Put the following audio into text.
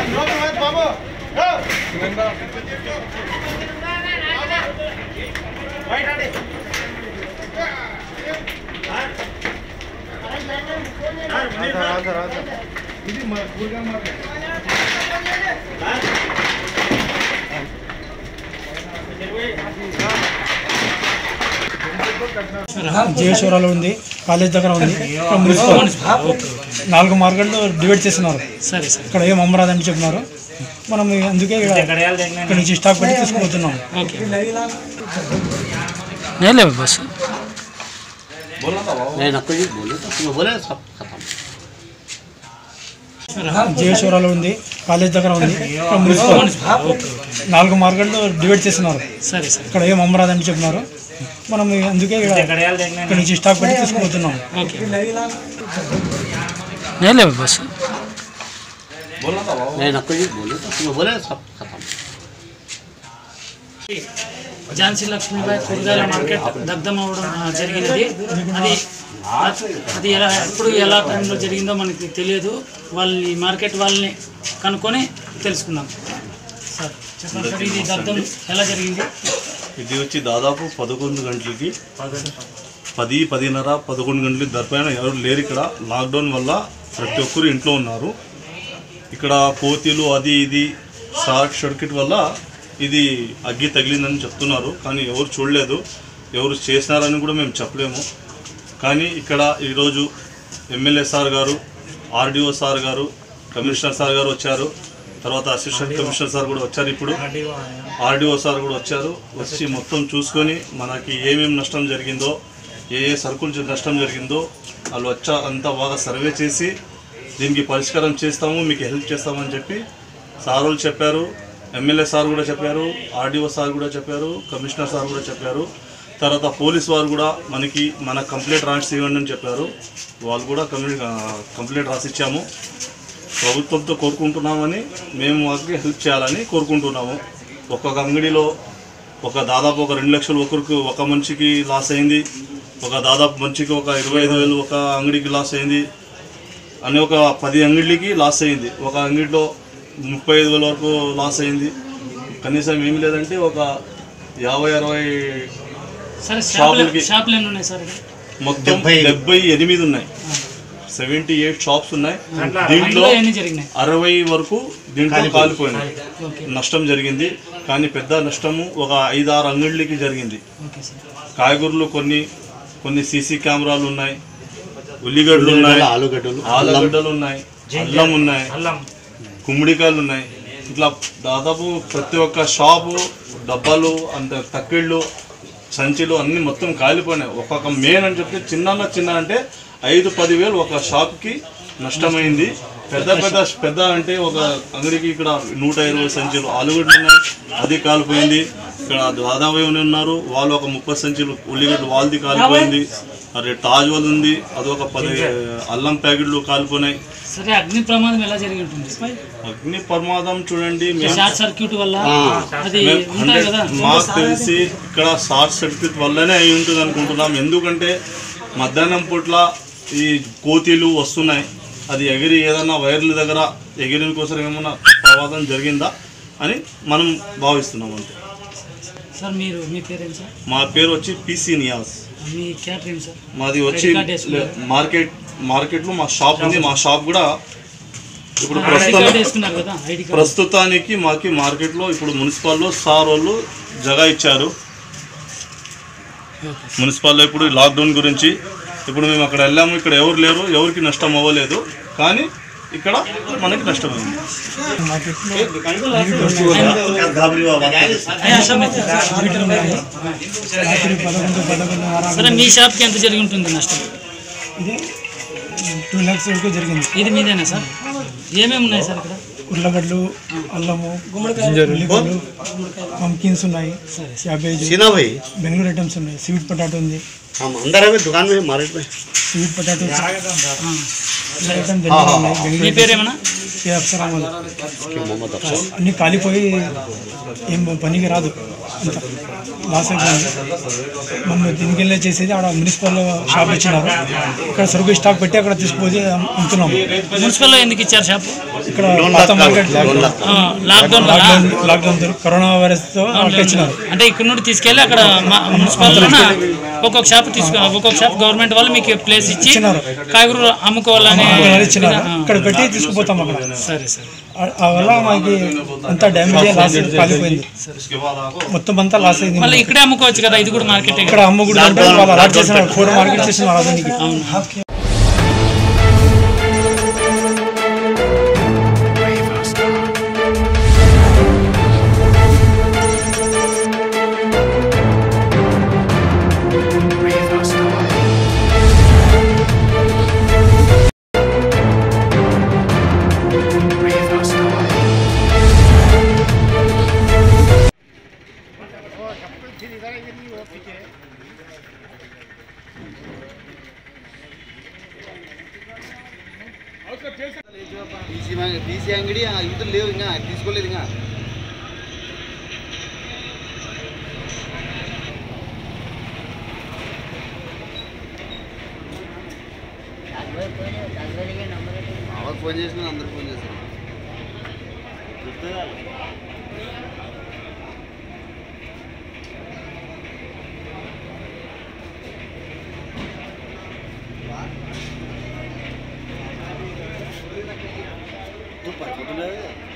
జీవేశ్వరాలు ఉంది కాలేజ్ దగ్గర ఉంది ఇక్కడ మున్సిపల్ నాలుగు మార్గాల్లో డివైడ్ చేస్తున్నారు సరే సరే ఇక్కడ ఏం అమ్మరాదని చెప్పినారు మనం అందుకే ఇక్కడ ఇక్కడ నుంచి స్టాక్ పెట్టి తీసుకుపోతున్నాం ఓకే నేలే బస్ नहीं नक्को जी बोले तो तुम बोले सब खत्म జీవేశ్వరాలు ఉంది కాలేజ్ దగ్గర ఉంది ఇక్కడ మున్సిపల్ నాలుగు మార్గాల్లో డివైడ్ చేస్తున్నారు సరే సరే ఇక్కడ ఏం అమ్మరాదని చెప్పినారు మనం అందుకే ఇక్కడ ఇక్కడ నుంచి స్టాక్ పెట్టి తీసుకుపోతున్నాం ఓకే నేలే బస్ नहीं नक्को जी बोले तो तुम बोले सब खत्म ఝాన్సీ లక్ష్మీబాయి కూరగాయల మార్కెట్ దగ్ధం అవ్వడం ఆ, జరిగినది అది అది ఎలా ఎప్పుడు ఎలా టైంలో జరిగిందో మనకి తెలియదు వాళ్ళని మార్కెట్ వాళ్ళని కనుక్కొని తెలుసుకుందాం సార్ చెప్పండి సార్ ఇది దగ్ధం ఎలా జరిగింది ఇది వచ్చి దాదాపు పదకొండు గంటలకి పది పదిన్నర పదకొండు గంటలకి దర్పైన ఎవరు లేరు ఇక్కడ లాక్డౌన్ వల్ల ప్రతి ఒక్కరు ఇంట్లో ఉన్నారు ఇక్కడ కోతిలు అది ఇది షార్ట్ సర్క్యూట్ వల్ల ఇది అగ్గి తగిలిందని చెప్తున్నారు కానీ ఎవరు చూడలేదు ఎవరు చేసినారని కూడా మేము చెప్పలేము కానీ ఇక్కడ ఈరోజు ఎమ్మెల్యే సార్ గారు ఆర్డీఓ సార్ గారు కమిషనర్ సార్ గారు వచ్చారు తర్వాత అసిస్టెంట్ కమిషనర్ సార్ కూడా వచ్చారు ఇప్పుడు ఆర్డీఓ సార్ కూడా వచ్చారు వచ్చి మొత్తం చూసుకొని మనకి ఏమేమి నష్టం జరిగిందో ఏ ఏ సరుకులు చే- నష్టం జరిగిందో వాళ్ళు వచ్చా అంతా బాగా సర్వే చేసి దీనికి పరిష్కారం చేస్తాము మీకు హెల్ప్ చేస్తామని చెప్పి సార్ వాళ్ళు చెప్పారు ఎమ్మెల్యే సార్ కూడా చెప్పారు ఆర్డీఓ సార్ కూడా చెప్పారు కమిషనర్ సార్ కూడా చెప్పారు తర్వాత పోలీస్ వారు కూడా మనకి మన కంప్లైంట్ రాసి ఇవ్వండి అని చెప్పారు వాళ్ళు కూడా కమ్యూని కంప్లైంట్ రాసిచ్చాము ప్రభుత్వంతో కోరుకుంటున్నామని మేము వాళ్ళకి హెల్ప్ చేయాలని కోరుకుంటున్నాము ఒక్కొక్క అంగడిలో ఒక దాదాపు ఒక రెండు లక్షలు ఒకరికి ఒక మనిషికి లాస్ అయింది ఒక దాదాపు మనిషికి ఒక ఇరవై ఐదు వేలు ఒక అంగడికి లాస్ అయింది అని ఒక పది అంగడికి లాస్ అయింది ఒక అంగడిలో ముప్పై ఐదు వేల వరకు లాస్ అయింది కనీసం ఏమి లేదంటే ఒక యాభై అరవై సరే షాపులు షాపులకి- షాపులు ఎన్ని ఉన్నాయి సార్ ఇక్కడ మొత్తం డెబ్బై ఎనిమిది ఉన్నాయి సెవెంటీ ఎయిట్ షాప్స్ ఉన్నాయి దీంట్లో అందులో ఎన్ని జరిగినాయి అరవై వరకు దీంట్లో కాలిపోయినాయి ఓకే నష్టం జరిగింది కానీ పెద్ద నష్టము ఒక ఐదు ఆరు అంగళ్ళకి జరిగింది ఓకే సార్ కాయగూరలు కొన్ని కొన్ని సీసీ కెమెరాలు ఉన్నాయి ఉల్లిగడ్డలు ఉన్నాయి ఆలుగడ్డలు ఆలుగడ్డలు ఉన్నాయి అల్లం ఉన్నాయి కుమ్మిడికాయలు ఉన్నాయి ఇట్లా దాదాపు ప్రతి ఒక్క షాపు డబ్బాలు అంత తక్కిళ్ళు సంచులు అన్ని మొత్తం కాలిపోయినాయి ఒక్కొక్క మెయిన్ అని చెప్తే చిన్న చిన్న అంటే ఐదు పదివేలు ఒక షాప్కి నష్టమైంది పెద్ద పెద్ద పెద్ద అంటే ఒక అంగడికి ఇక్కడ నూట ఇరవై సంచులు ఆలుగడ్డలు ఉన్నాయి అది కాలిపోయింది ఇక్కడ దాదాపు ఏమైనా ఉన్నారు వాళ్ళు ఒక ముప్పై సంచులు ఉల్లిగడ్డలు వాళ్ళది కాలిపోయింది అదే తాజ్ వాళ్ళు ఉంది అదొక పది అల్లం ప్యాకెట్లు కాలిపోయినాయి సరే అగ్ని ప్రమాదం ఎలా జరిగి ఉంటుంది అగ్ని ప్రమాదం చూడండి మేము షార్ట్ సర్క్యూట్ వల్ల అది మేము ఉంటాయి హండ్రెడ్ కదా మాకు తెలిసి ఇక్కడ షార్ట్ సర్క్యూట్ వల్లనే అయి ఉంటుంది అనుకుంటున్నాం ఎందుకంటే మధ్యాహ్నం పూట్ల ఈ కోతిలు వస్తున్నాయి అది ఎగిరి ఏదైనా వైర్ల దగ్గర ఎగిరిన కోసం ఏమన్నా ప్రమాదం జరిగిందా అని మనం భావిస్తున్నాం అంతే సార్ మీరు మీ పేరేం సార్ మా పేరు వచ్చి పిసి నియాస్ మీ క్యాటరింగ్ సార్ మాది వచ్చి Credit card వేసుకున్నారు. లే- మార్కెట్ మార్కెట్లో మా షాప్ ఉంది మా షాప్ కూడా ఇప్పుడు ఐడి కార్డ్ ప్రస్తుతం వేసుకున్నారు కదా ఐడి కార్డ్ ప్రస్తుతానికి మాకి మార్కెట్లో ఇప్పుడు మున్సిపాల్లో సార్ వాళ్ళు జగా ఇచ్చారు మున్సిపాల్లో ఇప్పుడు లాక్డౌన్ గురించి ఇప్పుడు మేము అక్కడ వెళ్ళాము ఇక్కడ ఎవరు లేరు ఎవరికి నష్టం అవ్వలేదు కానీ ఇక్కడ మనకి నష్టమైంది అయ్యా, సార్ మీరు- మీటర్లు ఉన్నాయి రాత్రి పదకొండు పదకొండున్నర సరే మీ షాప్కి ఎంత జరిగి ఉంటుంది నష్టం ఇది టూ ల్యాక్స్ వరకు జరిగింది ఇది మీదేనా సార్ ఏమేమి ఉన్నాయి సార్ ఇక్కడ ఉర్లగడ్డలు అల్లము ఉల్లిగడ్డలు పంకిన్స్ ఉన్నాయి క్యాబేజ్ सीना भाई బెంగళూరు ఐటమ్స్ ఉన్నాయి స్వీట్ పొటాటో ఉంది हम अंदर है दुकान में मार्केट में స్వీట్ పొటాటో ఐటమ్ మీ బెంగళూరు పేరేమన్నా అప్సరా వాళ్ళు. मोहम्मद अफसर అన్ని కాలిపోయి ఏం పనికి రాదు అంత లాస్ అయిపోయింది మనం దీనికి వెళ్ళే చేసేది ఆడ మున్సిపల్ షాప్ ఇచ్చినారు ఇక్కడ సరుకు స్టాక్ పెట్టి అక్కడ తీసుకుపోయి అమ్- అమ్ముతున్నాము మున్సిపల్లో ఎందుకు ఇచ్చారు షాపు ఇక్కడ పాత మార్కెట్ ఆ, లాక్డౌన్ వల్ల లాక్డౌన్ లాక్డౌన్ తో కరోనా వైరస్ తో అక్కడ ఇచ్చినారు అంటే ఇక్కడ నుండి తీసుకెళ్ళి అక్కడ మా- మున్సిపాలిటీలో ఒక్కొక్క షాప్ తీసుకు ఒక్కొక్క షాప్ గవర్నమెంట్ వాళ్ళు మీకు ప్లేస్ ఇచ్చి ఇచ్చినారు. కాయగూరలు అమ్ముకోవాలని వాళ్ళు ఇచ్చినారు ఆ, ఇక్కడ పెట్టి తీసుకుపోతాం అక్కడ సరే సరే ఆ- ఆ వల్ల మాకు అంతా డ్యామేజ్ లాస్ కాలిపోయింది మొత్తం అంతా లాస్ అయింది మళ్ళీ ఇక్కడే అమ్ముకోవచ్చు కదా ఇది కూడా మార్కెట్ ఇక్కడ అమ్మగుడు అంటే వాళ్ళు అలాట్ చేసినారు ఫోర్ మార్కెట్ చేసినారు అతనికి బీసీ బీసీ అంగడి ఇది లేవు ఇంకా తీసుకోలేదు ఇంకా బాగా ఫోన్ చేసిన అందరు ఫోన్ చేశారు నువ్వు పట్టుకుంటున్నావు